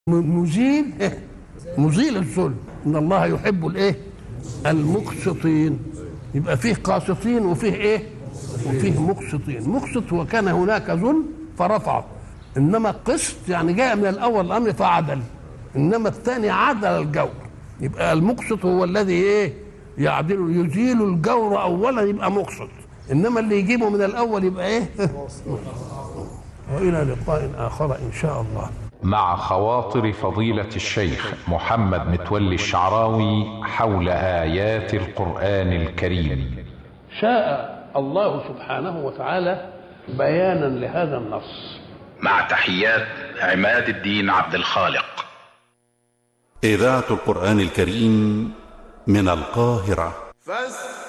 مزيل إيه؟ مزيل الظلم ان الله يحب الايه المقسطين يبقى فيه قاسطين وفيه ايه وفيه مقسطين مقسط وكان هناك ظلم فرفعه انما قسط يعني جاء من الاول الامر فعدل انما الثاني عدل الجور يبقى المقسط هو الذي ايه يعدل يزيل الجور اولا يبقى مقسط انما اللي يجيبه من الاول يبقى ايه والى لقاء اخر ان شاء الله مع خواطر فضيلة الشيخ محمد متولي الشعراوي حول آيات القرآن الكريم شاء الله سبحانه وتعالى بيانا لهذا النص مع تحيات عماد الدين عبد الخالق إذاعة القرآن الكريم من القاهرة فاستمعوا